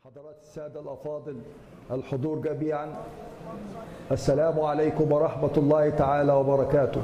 حضرات السادة الأفاضل الحضور جميعا السلام عليكم ورحمة الله تعالى وبركاته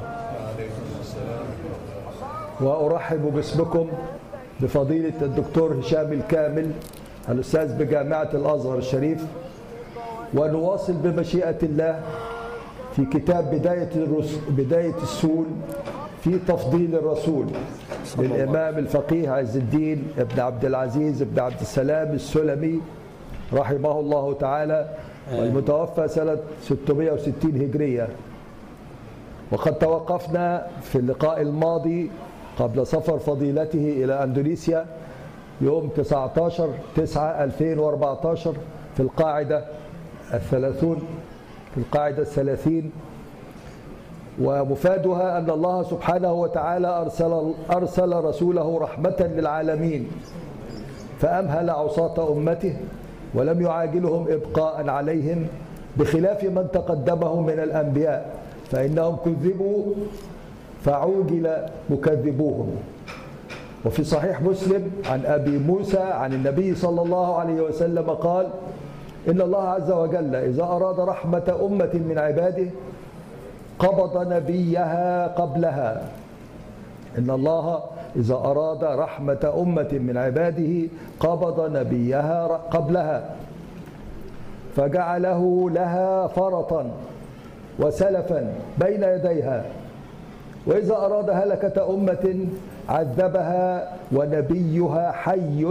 وأرحب باسمكم بفضيلة الدكتور هشام الكامل الأستاذ بجامعة الأزهر الشريف ونواصل بمشيئة الله في كتاب بداية, الرس... بداية السول في تفضيل الرسول للإمام الفقيه عز الدين ابن عبد العزيز ابن عبد السلام السلمي رحمه الله تعالى والمتوفى سنة 660 هجرية وقد توقفنا في اللقاء الماضي قبل سفر فضيلته إلى أندونيسيا يوم 19 9 2014 في القاعدة الثلاثون في القاعدة الثلاثين ومفادها أن الله سبحانه وتعالى أرسل, أرسل رسوله رحمة للعالمين فأمهل عصاة أمته ولم يعاجلهم إبقاء عليهم بخلاف من تقدمه من الأنبياء فإنهم كذبوا فعوجل مكذبوهم وفي صحيح مسلم عن أبي موسى عن النبي صلى الله عليه وسلم قال إن الله عز وجل إذا أراد رحمة أمة من عباده قبض نبيها قبلها إن الله إذا أراد رحمة أمة من عباده قبض نبيها قبلها فجعله لها فرطا وسلفا بين يديها وإذا أراد هلكة أمة عذبها ونبيها حي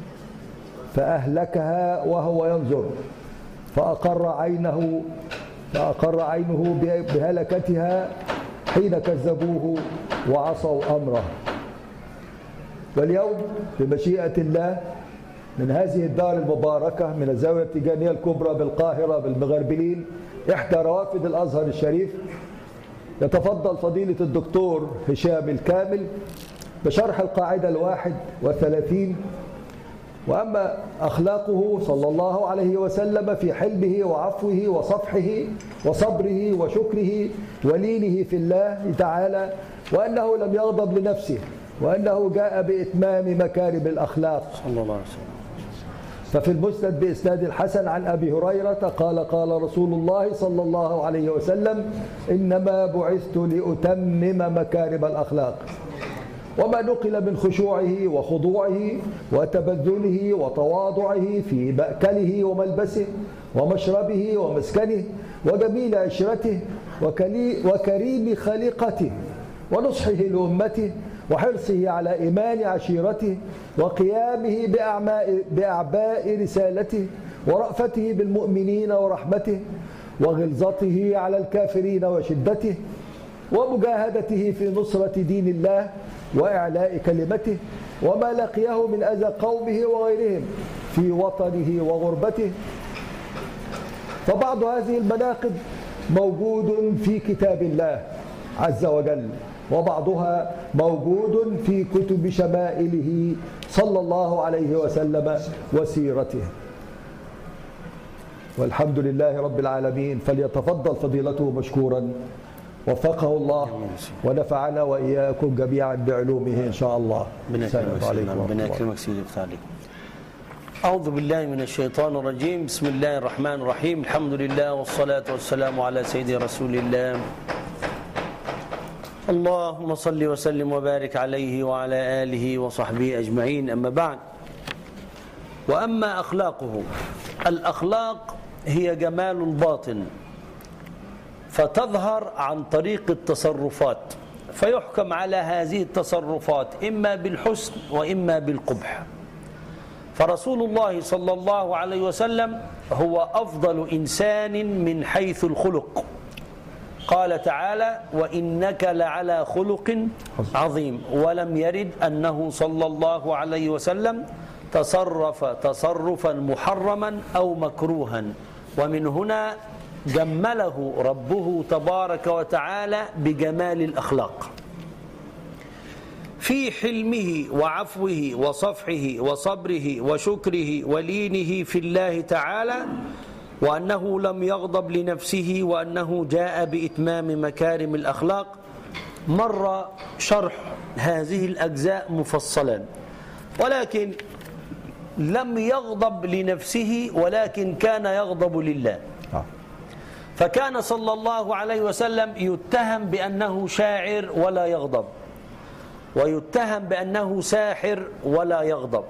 فأهلكها وهو ينظر فأقر عينه فأقر عينه بهلكتها حين كذبوه وعصوا أمره واليوم بمشيئة الله من هذه الدار المباركة من الزاوية التجانية الكبرى بالقاهرة بالمغربلين إحدى روافد الأزهر الشريف يتفضل فضيلة الدكتور هشام الكامل بشرح القاعدة الواحد والثلاثين وأما أخلاقه صلى الله عليه وسلم في حلمه وعفوه وصفحه وصبره وشكره ولينه في الله تعالى وأنه لم يغضب لنفسه وأنه جاء بإتمام مكارم الأخلاق صلى الله عليه وسلم ففي المسند بإسناد الحسن عن أبي هريرة قال قال رسول الله صلى الله عليه وسلم إنما بعثت لأتمم مكارم الأخلاق وما نقل من خشوعه وخضوعه وتبذله وتواضعه في مأكله وملبسه ومشربه ومسكنه وجميل عشرته وكريم خليقته ونصحه لأمته وحرصه على إيمان عشيرته وقيامه بأعباء رسالته ورأفته بالمؤمنين ورحمته وغلظته على الكافرين وشدته ومجاهدته في نصرة دين الله وإعلاء كلمته وما لقيه من أذى قومه وغيرهم في وطنه وغربته فبعض هذه المناقب موجود في كتاب الله عز وجل وبعضها موجود في كتب شمائله صلى الله عليه وسلم وسيرته والحمد لله رب العالمين فليتفضل فضيلته مشكورا وفقه الله ونفعنا وإياكم جميعا بعلومه إن شاء الله ربنا يكرمك سيدنا ربنا يكرمك سيدي عليك أعوذ بالله من الشيطان الرجيم بسم الله الرحمن الرحيم الحمد لله والصلاة والسلام على سيدي رسول الله اللهم صل وسلم وبارك عليه وعلى آله وصحبه أجمعين أما بعد وأما أخلاقه الأخلاق هي جمال الباطن فتظهر عن طريق التصرفات فيحكم على هذه التصرفات إما بالحسن وإما بالقبح فرسول الله صلى الله عليه وسلم هو أفضل إنسان من حيث الخلق قال تعالى وإنك لعلى خلق عظيم ولم يرد أنه صلى الله عليه وسلم تصرف تصرفا محرما أو مكروها ومن هنا جمله ربه تبارك وتعالى بجمال الأخلاق في حلمه وعفوه وصفحه وصبره وشكره ولينه في الله تعالى وأنه لم يغضب لنفسه وأنه جاء بإتمام مكارم الأخلاق مر شرح هذه الأجزاء مفصلا ولكن لم يغضب لنفسه ولكن كان يغضب لله آه. فكان صلى الله عليه وسلم يتهم بأنه شاعر ولا يغضب ويتهم بأنه ساحر ولا يغضب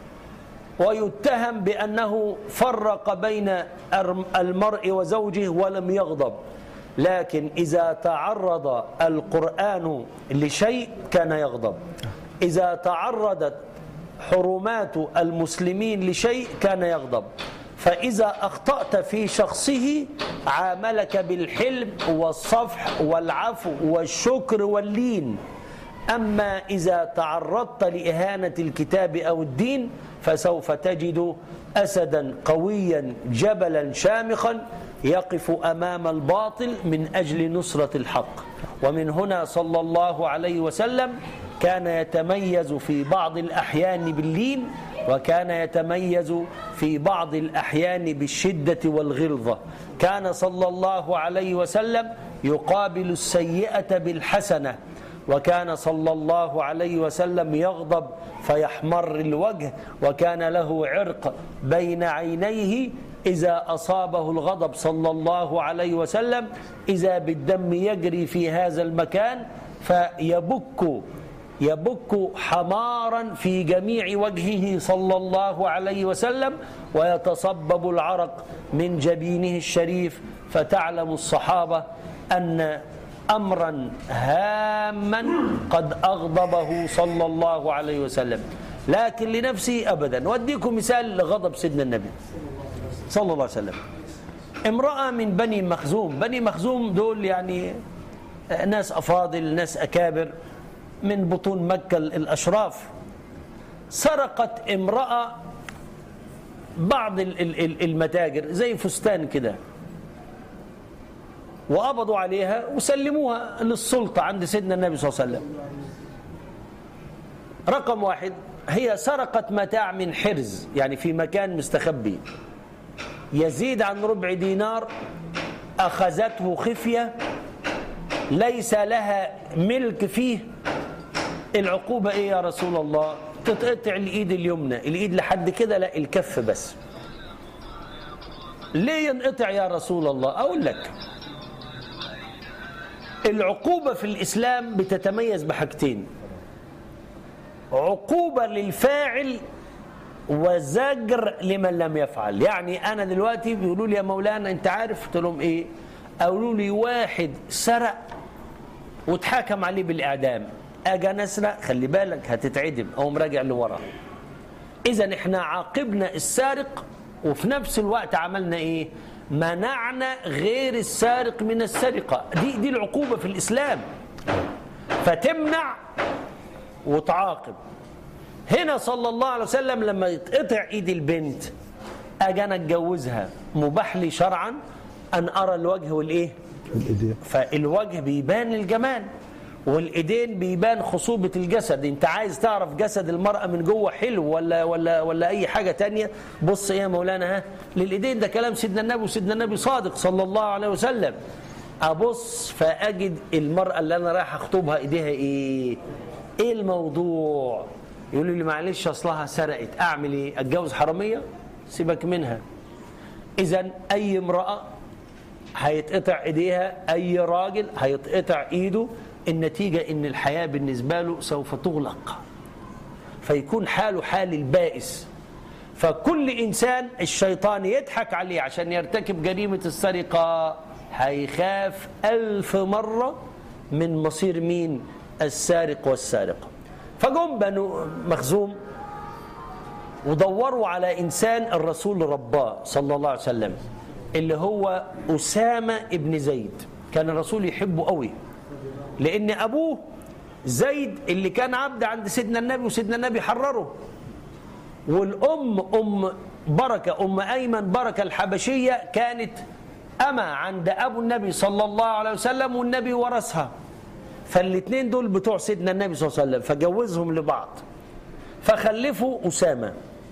ويتهم بأنه فرق بين المرء وزوجه ولم يغضب لكن إذا تعرض القرآن لشيء كان يغضب إذا تعرضت حرمات المسلمين لشيء كان يغضب فإذا أخطأت في شخصه عاملك بالحلم والصفح والعفو والشكر واللين أما إذا تعرضت لإهانة الكتاب أو الدين فسوف تجد أسدا قويا جبلا شامخا يقف أمام الباطل من أجل نصرة الحق ومن هنا صلى الله عليه وسلم كان يتميز في بعض الأحيان باللين وكان يتميز في بعض الأحيان بالشدة والغلظة كان صلى الله عليه وسلم يقابل السيئة بالحسنة وكان صلى الله عليه وسلم يغضب فيحمر الوجه وكان له عرق بين عينيه إذا أصابه الغضب صلى الله عليه وسلم إذا بالدم يجري في هذا المكان فيبك يبك حمارا في جميع وجهه صلى الله عليه وسلم ويتصبب العرق من جبينه الشريف فتعلم الصحابة أن أمرا هاما قد أغضبه صلى الله عليه وسلم لكن لنفسه أبدا وديكم مثال لغضب سيدنا النبي صلى الله عليه وسلم امرأة من بني مخزوم بني مخزوم دول يعني ناس أفاضل ناس أكابر من بطون مكة الأشراف سرقت امرأة بعض المتاجر زي فستان كده وقبضوا عليها وسلموها للسلطة عند سيدنا النبي صلى الله عليه وسلم رقم واحد هي سرقت متاع من حرز يعني في مكان مستخبي يزيد عن ربع دينار أخذته خفية ليس لها ملك فيه العقوبة إيه يا رسول الله تتقطع الإيد اليمنى الإيد لحد كده لا الكف بس ليه ينقطع يا رسول الله أقول لك العقوبة في الإسلام بتتميز بحاجتين عقوبة للفاعل وزجر لمن لم يفعل يعني أنا دلوقتي بيقولوا لي يا مولانا أنت عارف قلت لهم إيه قالوا لي واحد سرق واتحاكم عليه بالإعدام أجي نسرق خلي بالك هتتعدم أو مراجع لورا إذا إحنا عاقبنا السارق وفي نفس الوقت عملنا إيه منعنا غير السارق من السرقة دي دي العقوبة في الإسلام فتمنع وتعاقب هنا صلى الله عليه وسلم لما يتقطع ايد البنت اجي انا اتجوزها مباح لي شرعا ان ارى الوجه والايه فالوجه بيبان الجمال والايدين بيبان خصوبة الجسد انت عايز تعرف جسد المرأة من جوه حلو ولا ولا ولا اي حاجة تانية بص يا مولانا ها للايدين ده كلام سيدنا النبي وسيدنا النبي صادق صلى الله عليه وسلم ابص فاجد المرأة اللي انا رايح اخطبها ايديها ايه ايه الموضوع يقولوا لي معلش اصلها سرقت اعمل ايه اتجوز حرامية سيبك منها اذا اي امرأة هيتقطع ايديها اي راجل هيتقطع ايده النتيجة ان الحياة بالنسبة له سوف تغلق فيكون حاله حال البائس فكل انسان الشيطان يضحك عليه عشان يرتكب جريمة السرقة هيخاف ألف مرة من مصير مين السارق والسارقة فجم بنو مخزوم ودوروا على إنسان الرسول رباه صلى الله عليه وسلم اللي هو أسامة ابن زيد كان الرسول يحبه قوي لأن أبوه زيد اللي كان عبد عند سيدنا النبي وسيدنا النبي حرره والأم أم بركة أم أيمن بركة الحبشية كانت أما عند أبو النبي صلى الله عليه وسلم والنبي ورثها فالاثنين دول بتوع سيدنا النبي صلى الله عليه وسلم فجوزهم لبعض فخلفوا أسامة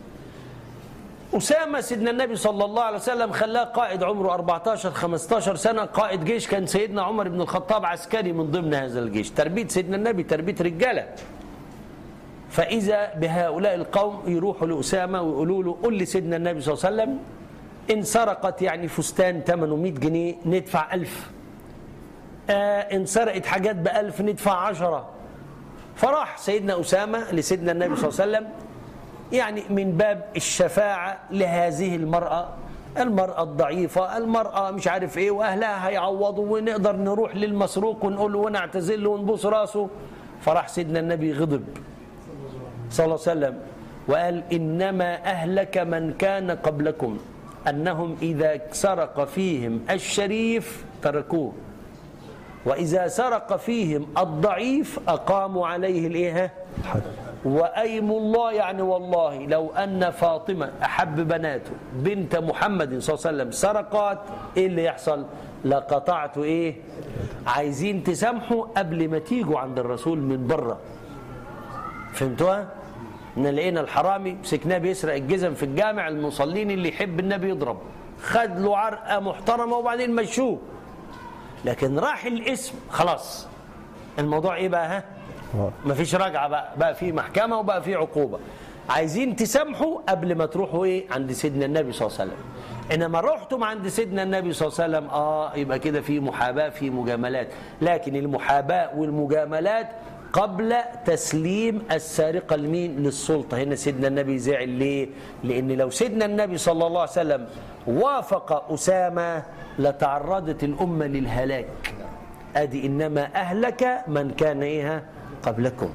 أسامة سيدنا النبي صلى الله عليه وسلم خلاه قائد عمره 14 15 سنة قائد جيش كان سيدنا عمر بن الخطاب عسكري من ضمن هذا الجيش تربية سيدنا النبي تربية رجالة فإذا بهؤلاء القوم يروحوا لأسامة ويقولوا له قل لي سيدنا النبي صلى الله عليه وسلم إن سرقت يعني فستان ثمنه 100 جنيه ندفع 1000 آه إن سرقت حاجات بألف ندفع عشرة فراح سيدنا أسامة لسيدنا النبي صلى الله عليه وسلم يعني من باب الشفاعة لهذه المرأة المرأة الضعيفة المرأة مش عارف ايه واهلها هيعوضوا ونقدر نروح للمسروق ونقول له ونعتذر له ونبوس راسه فراح سيدنا النبي غضب صلى الله عليه وسلم وقال انما اهلك من كان قبلكم انهم اذا سرق فيهم الشريف تركوه واذا سرق فيهم الضعيف اقاموا عليه الايه وأيم الله يعني والله لو أن فاطمة أحب بناته بنت محمد صلى الله عليه وسلم سرقات إيه اللي يحصل لقطعت إيه عايزين تسامحوا قبل ما تيجوا عند الرسول من بره فهمتوها ان لقينا الحرامي مسكناه بيسرق الجزم في الجامع المصلين اللي يحب النبي يضرب خد له عرقه محترمه وبعدين مشوه لكن راح الاسم خلاص الموضوع ايه بقى ها مفيش رجعه بقى بقى في محكمه وبقى في عقوبه عايزين تسامحوا قبل ما تروحوا ايه عند سيدنا النبي صلى الله عليه وسلم انما رحتم عند سيدنا النبي صلى الله عليه وسلم اه يبقى كده في محاباه في مجاملات لكن المحاباه والمجاملات قبل تسليم السارقة لمين للسلطة هنا سيدنا النبي زعل ليه لأن لو سيدنا النبي صلى الله عليه وسلم وافق أسامة لتعرضت الأمة للهلاك أدي إنما أهلك من كان إيه قبلكم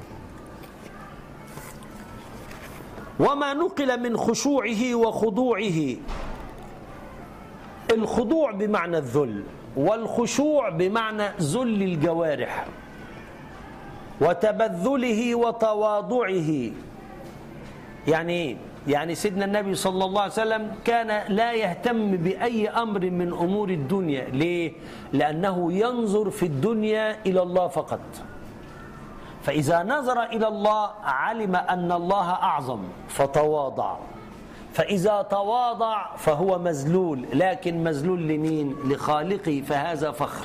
وما نقل من خشوعه وخضوعه الخضوع بمعنى الذل والخشوع بمعنى ذل الجوارح وتبذله وتواضعه يعني ايه يعني سيدنا النبي صلى الله عليه وسلم كان لا يهتم بأي أمر من أمور الدنيا ليه؟ لأنه ينظر في الدنيا إلى الله فقط فإذا نظر إلى الله علم أن الله أعظم فتواضع فإذا تواضع فهو مذلول لكن مذلول لمين؟ لخالقه فهذا فخر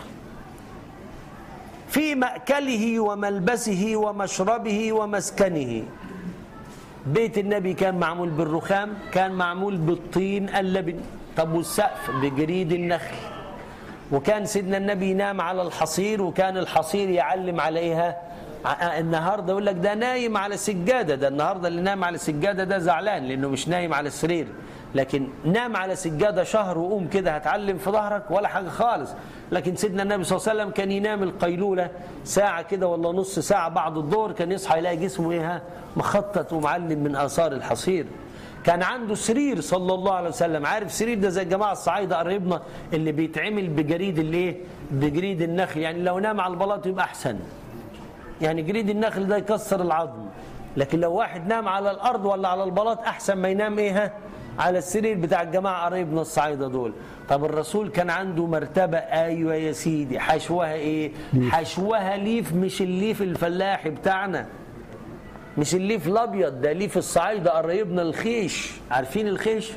في مأكله وملبسه ومشربه ومسكنه بيت النبي كان معمول بالرخام كان معمول بالطين اللبن طب والسقف بجريد النخل وكان سيدنا النبي ينام على الحصير وكان الحصير يعلم عليها النهارده يقول لك ده نايم على سجاده ده النهارده اللي نام على السجاده ده زعلان لانه مش نايم على السرير لكن نام على سجاده شهر وقوم كده هتعلم في ظهرك ولا حاجه خالص لكن سيدنا النبي صلى الله عليه وسلم كان ينام القيلوله ساعه كده ولا نص ساعه بعد الظهر كان يصحى يلاقي جسمه ايه مخطط ومعلم من اثار الحصير كان عنده سرير صلى الله عليه وسلم عارف سرير ده زي الجماعه الصعايده قريبنا اللي بيتعمل بجريد الايه بجريد النخل يعني لو نام على البلاط يبقى احسن يعني جريد النخل ده يكسر العظم لكن لو واحد نام على الارض ولا على البلاط احسن ما ينام ايه على السرير بتاع الجماعه قرايبنا الصعايده دول طب الرسول كان عنده مرتبه ايوه يا سيدي حشوها ايه حشوها ليف مش الليف الفلاحي بتاعنا مش الليف الابيض ده ليف الصعايده قرايبنا الخيش عارفين الخيش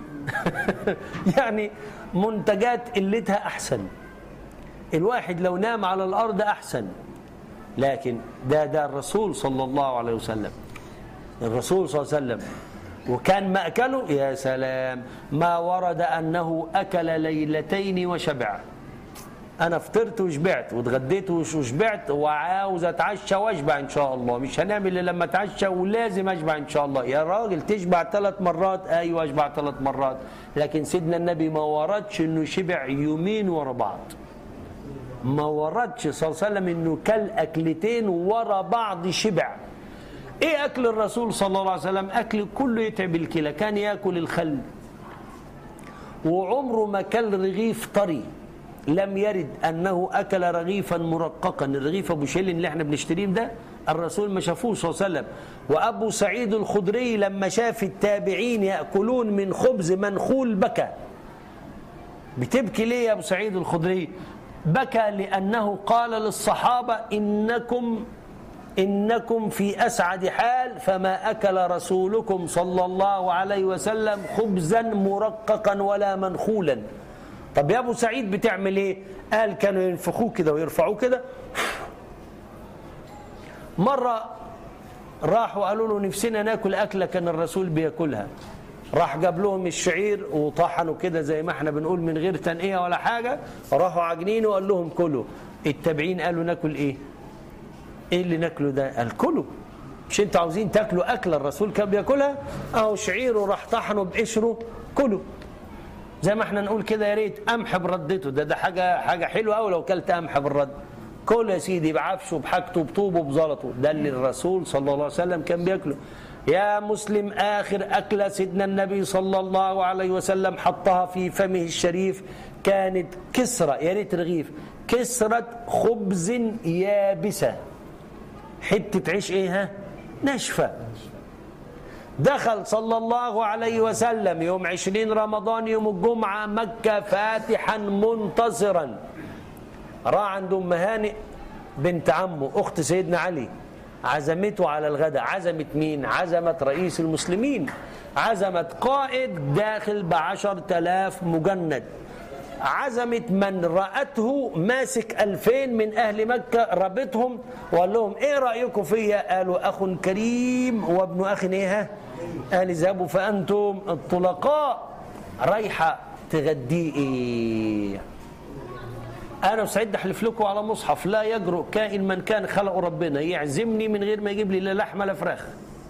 يعني منتجات قلتها احسن الواحد لو نام على الارض احسن لكن ده ده الرسول صلى الله عليه وسلم الرسول صلى الله عليه وسلم وكان مأكله يا سلام ما ورد أنه أكل ليلتين وشبع أنا فطرت وشبعت واتغديت وشبعت وعاوز أتعشى وأشبع إن شاء الله مش هنعمل إلا لما أتعشى ولازم أشبع إن شاء الله يا راجل تشبع ثلاث مرات أيوة أشبع ثلاث مرات لكن سيدنا النبي ما وردش إنه شبع يومين ورا بعض ما وردش صلى الله عليه وسلم إنه كل أكلتين ورا بعض شبع ايه اكل الرسول صلى الله عليه وسلم اكل كله يتعب الكلى كان ياكل الخل وعمره ما كل رغيف طري لم يرد انه اكل رغيفا مرققا الرغيف ابو شيل اللي احنا بنشتريه ده الرسول ما شافوه صلى الله عليه وسلم وابو سعيد الخدري لما شاف التابعين ياكلون من خبز منخول بكى بتبكي ليه يا ابو سعيد الخدري بكى لانه قال للصحابه انكم إنكم في أسعد حال فما أكل رسولكم صلى الله عليه وسلم خبزا مرققا ولا منخولا طب يا أبو سعيد بتعمل إيه قال كانوا ينفخوه كده ويرفعوه كده مرة راحوا قالوا له نفسنا ناكل أكلة كان الرسول بياكلها راح جاب لهم الشعير وطحنوا كده زي ما احنا بنقول من غير تنقية ولا حاجة راحوا عاجنينه وقال لهم كلوا التابعين قالوا ناكل ايه ايه اللي ناكله ده قال كلوا مش انتوا عاوزين تاكلوا اكل الرسول كان بياكلها اهو شعيره راح طحنه بقشره كلوا زي ما احنا نقول كده يا ريت قمح بردته ده ده حاجه حاجه حلوه قوي لو كلت قمح بالرد كل يا سيدي بعفشه بحاجته بطوبه بزلطه ده اللي الرسول صلى الله عليه وسلم كان بياكله يا مسلم اخر اكله سيدنا النبي صلى الله عليه وسلم حطها في فمه الشريف كانت كسره يا ريت رغيف كسره خبز يابسه حته عيش ايه ها ناشفه دخل صلى الله عليه وسلم يوم عشرين رمضان يوم الجمعة مكة فاتحا منتصرا راح عند أم هانئ بنت عمه أخت سيدنا علي عزمته على الغداء عزمت مين عزمت رئيس المسلمين عزمت قائد داخل بعشر تلاف مجند عزمت من رأته ماسك ألفين من أهل مكة ربطهم وقال لهم إيه رأيكم فيا قالوا أخ كريم وابن أخ إيه قال اذهبوا فأنتم الطلقاء رايحة تغديه إيه أنا مستعد أحلف لكم على مصحف لا يجرؤ كائن من كان خلقه ربنا يعزمني من غير ما يجيب لي لا لحمة لا فراخ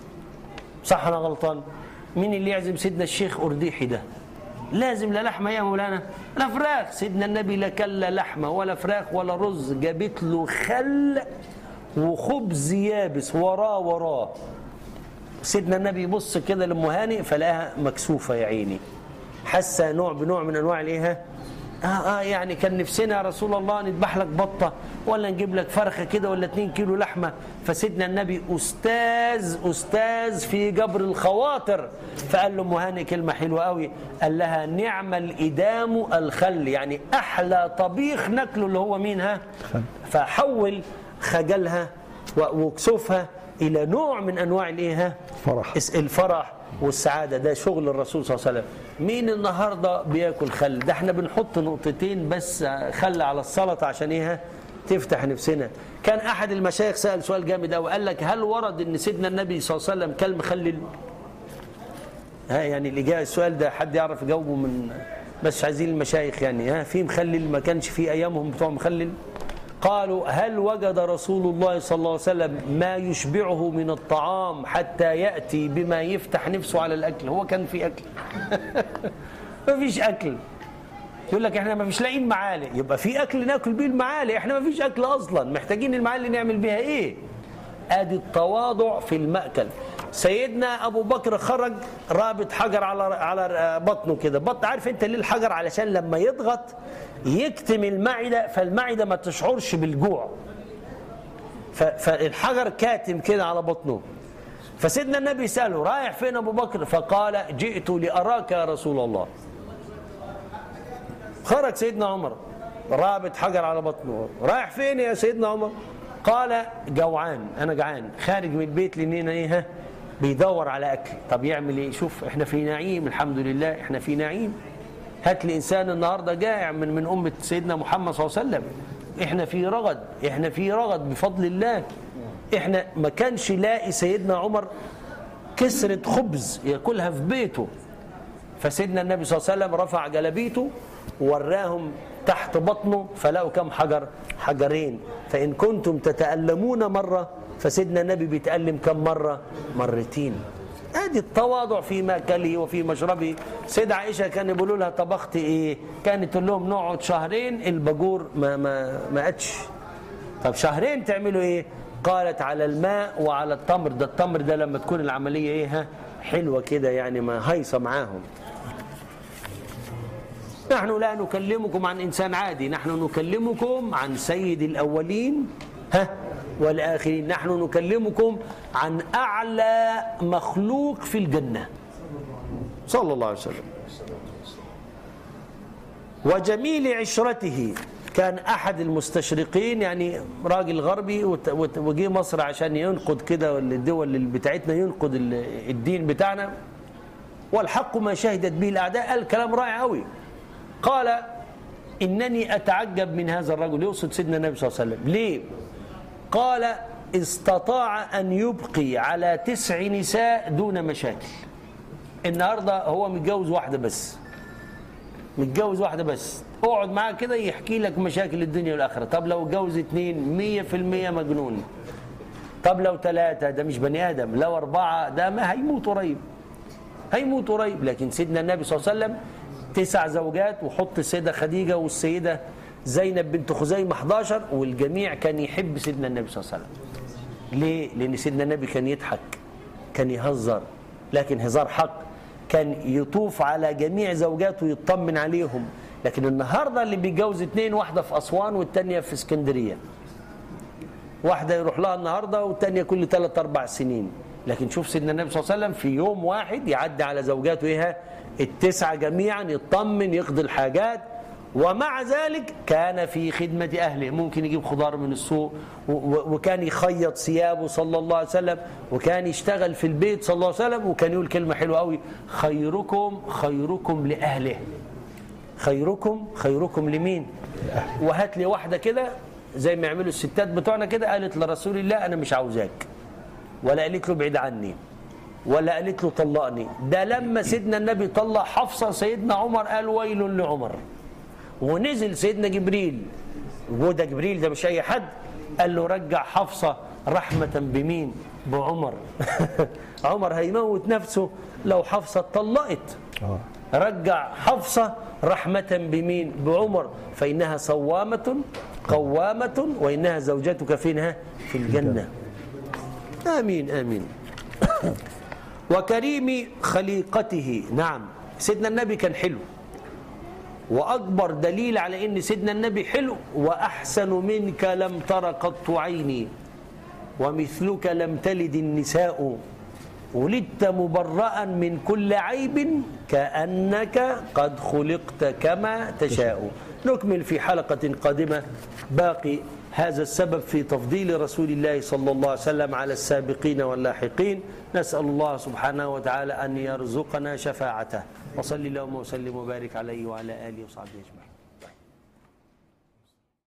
صح أنا غلطان مين اللي يعزم سيدنا الشيخ أرديحي ده لازم لا لحمه يا مولانا لا فراخ سيدنا النبي لا كل لا لحمه ولا فراخ ولا رز جابت له خل وخبز يابس وراه وراه سيدنا النبي يبص كده لام هانئ فلاها مكسوفه يا عيني حاسه نوع بنوع من انواع الايه اه اه يعني كان نفسنا يا رسول الله نذبح لك بطه ولا نجيب لك فرخه كده ولا 2 كيلو لحمه فسيدنا النبي استاذ استاذ في جبر الخواطر فقال له ام هانئ كلمه حلوه قوي قال لها نعم الادام الخل يعني احلى طبيخ ناكله اللي هو مين ها فحول خجلها وكسوفها الى نوع من انواع الايه ها فرح. الفرح والسعادة ده شغل الرسول صلى الله عليه وسلم مين النهاردة بياكل خل ده احنا بنحط نقطتين بس خل على السلطة عشان ايه تفتح نفسنا كان احد المشايخ سأل سؤال جامد قوي قال لك هل ورد ان سيدنا النبي صلى الله عليه وسلم كل مخلل ها يعني الإجابة السؤال ده حد يعرف يجاوبه من بس عايزين المشايخ يعني ها في مخلل ما كانش في ايامهم بتوع مخلل قالوا هل وجد رسول الله صلى الله عليه وسلم ما يشبعه من الطعام حتى يأتي بما يفتح نفسه على الأكل هو كان في أكل ما فيش أكل يقول لك احنا ما فيش لاقيين معالق يبقى في أكل ناكل بيه المعالق احنا ما فيش أكل أصلا محتاجين المعالق نعمل بيها إيه ادي التواضع في المأكل سيدنا ابو بكر خرج رابط حجر على على بطنه كده بطن عارف انت ليه الحجر علشان لما يضغط يكتم المعده فالمعده ما تشعرش بالجوع فالحجر كاتم كده على بطنه فسيدنا النبي ساله رايح فين ابو بكر فقال جئت لاراك يا رسول الله خرج سيدنا عمر رابط حجر على بطنه رايح فين يا سيدنا عمر قال جوعان انا جعان خارج من البيت لاننا ايه بيدور على اكل طب يعمل ايه شوف احنا في نعيم الحمد لله احنا في نعيم هات لي انسان النهارده جائع من من امه سيدنا محمد صلى الله عليه وسلم احنا في رغد احنا في رغد بفضل الله احنا ما كانش لاقي سيدنا عمر كسرة خبز ياكلها في بيته فسيدنا النبي صلى الله عليه وسلم رفع جلبيته وراهم تحت بطنه فلقوا كم حجر حجرين فإن كنتم تتألمون مرة فسيدنا النبي بيتألم كم مرة مرتين ادي التواضع في ماكله وفي مشربه سيدة عائشة كان يقولوا لها طبخت ايه كانت تقول لهم نقعد شهرين الباجور ما ما ما قتش طب شهرين تعملوا ايه قالت على الماء وعلى التمر ده التمر ده لما تكون العملية ايه ها حلوة كده يعني ما هيصة معاهم نحن لا نكلمكم عن إنسان عادي نحن نكلمكم عن سيد الأولين ها والآخرين نحن نكلمكم عن أعلى مخلوق في الجنة صلى الله عليه وسلم وجميل عشرته كان أحد المستشرقين يعني راجل غربي وجي مصر عشان ينقد كده الدول اللي بتاعتنا ينقد الدين بتاعنا والحق ما شهدت به الأعداء قال كلام رائع قوي قال إنني أتعجب من هذا الرجل يقصد سيدنا النبي صلى الله عليه وسلم ليه قال استطاع أن يبقي على تسع نساء دون مشاكل النهاردة هو متجوز واحدة بس متجوز واحدة بس اقعد معاه كده يحكي لك مشاكل الدنيا والآخرة طب لو اتجوز اتنين مية في المية مجنون طب لو ثلاثة ده مش بني آدم لو أربعة ده ما هيموت قريب هيموت قريب لكن سيدنا النبي صلى الله عليه وسلم تسع زوجات وحط السيدة خديجة والسيدة زينب بنت خزيمة 11 والجميع كان يحب سيدنا النبي صلى الله عليه وسلم ليه؟ لأن سيدنا النبي كان يضحك كان يهزر لكن هزار حق كان يطوف على جميع زوجاته ويطمن عليهم لكن النهارده اللي بيتجوز اتنين واحده في اسوان والتانيه في اسكندريه واحده يروح لها النهارده والتانيه كل ثلاث اربع سنين لكن شوف سيدنا النبي صلى الله عليه وسلم في يوم واحد يعدي على زوجاته ايه التسعه جميعا يطمن يقضي الحاجات ومع ذلك كان في خدمة أهله ممكن يجيب خضار من السوق و- و- وكان يخيط ثيابه صلى الله عليه وسلم وكان يشتغل في البيت صلى الله عليه وسلم وكان يقول كلمة حلوة قوي خيركم خيركم لأهله خيركم خيركم لمين وهات لي واحدة كده زي ما يعملوا الستات بتوعنا كده قالت لرسول الله أنا مش عاوزاك ولا قالت له ابعد عني ولا قالت له طلقني ده لما سيدنا النبي طلق حفصة سيدنا عمر قال ويل لعمر ونزل سيدنا جبريل وده جبريل ده مش أي حد قال له رجع حفصة رحمة بمين بعمر عمر هيموت نفسه لو حفصة اتطلقت آه. رجع حفصة رحمة بمين بعمر فإنها صوامة قوامة وإنها زوجتك فينها في الجنة آمين آمين وكريم خليقته نعم سيدنا النبي كان حلو وأكبر دليل على أن سيدنا النبي حلو وأحسن منك لم تر قط عيني ومثلك لم تلد النساء ولدت مبرأ من كل عيب كأنك قد خلقت كما تشاء نكمل في حلقة قادمة باقي هذا السبب في تفضيل رسول الله صلى الله عليه وسلم على السابقين واللاحقين نسأل الله سبحانه وتعالى أن يرزقنا شفاعته وصل اللهم وسلم وبارك عليه وعلى آله وصحبه أجمعين